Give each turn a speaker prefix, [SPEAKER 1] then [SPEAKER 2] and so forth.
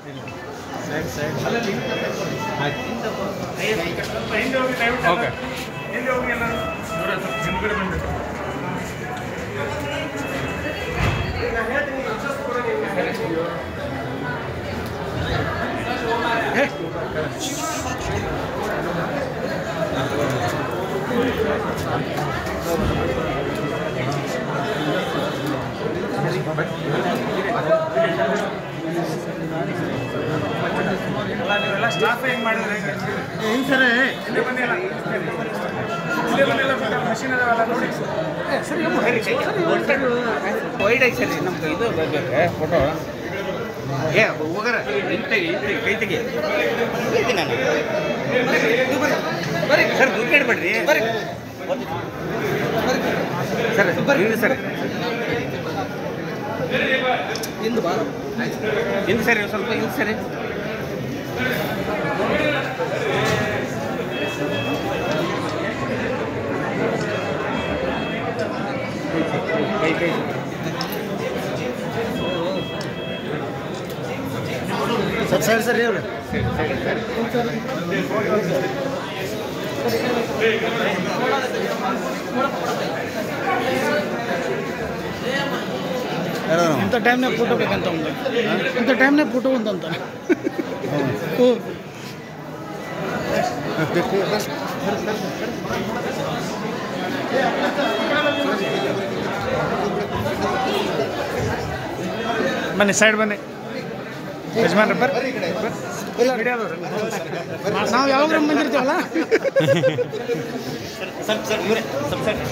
[SPEAKER 1] side side
[SPEAKER 2] okay
[SPEAKER 3] ನೀವೆಲ್ಲ staff ಹೆಂಗ್ ಮಾಡಿದ್ರೆ
[SPEAKER 1] ಏನು ಸರ್
[SPEAKER 3] ಇಲ್ಲೇ ಬಂದಿಲ್ಲ ಇಲ್ಲೇ ಬಂದಿಲ್ಲ ಮಷೀನ್ ಅದಾವಲ್ಲ ನೋಡಿ
[SPEAKER 4] ವೈಡ್ ಆಗಿ ಸರಿ ನಮ್ಗೆ ಇದು ಬರ್ಬೇಕು ಫೋಟೋ ಏ ಹೋಗರ ಇಲ್ಲಿ ತೆಗಿ ಇಲ್ಲಿ ತೆಗಿ ಕೈ ತೆಗಿ ಇದ್ದೀನಿ ನಾನು ನೀವು ಬರ್ರಿ ಬರ್ರಿ ಸರ್ ದುಡ್ಡು ಬರ್ರಿ ಸರ್ ಬರ್ರಿ ಸರ್ ಹಿಂದೆ ಬಾ ಹಿಂದೆ ಸರಿ ಸ್ವಲ್ಪ ಹಿಂದೆ ಸರಿ ಕೈ ಕೈ
[SPEAKER 1] ಸ್ವಲ್ಪ ಸೈಡ್ ಸರ್ ಹೇಳಿ
[SPEAKER 5] ಇಂಥ ಟೈಮ್ನಾಗ ಫೋಟೋ ಬೇಕಂತ ಒಂದು ಇಂಥ ಟೈಮ್ನಾಗ ಫೋಟೋ ಒಂದಂತ ಹ್ಞೂ
[SPEAKER 3] ಬನ್ನಿ ಸೈಡ್ ಬನ್ನಿ ಯಜಮಾನ್ರ ಬರ್ರಿ
[SPEAKER 5] ನಾವು ಯಾವಾಗ ಬಂದಿರ್ತೀವಲ್ಲ
[SPEAKER 4] ಸ್ವಲ್ಪ ಸರ್ ಇವರೇ ಸ್ವಲ್ಪ ಸರ್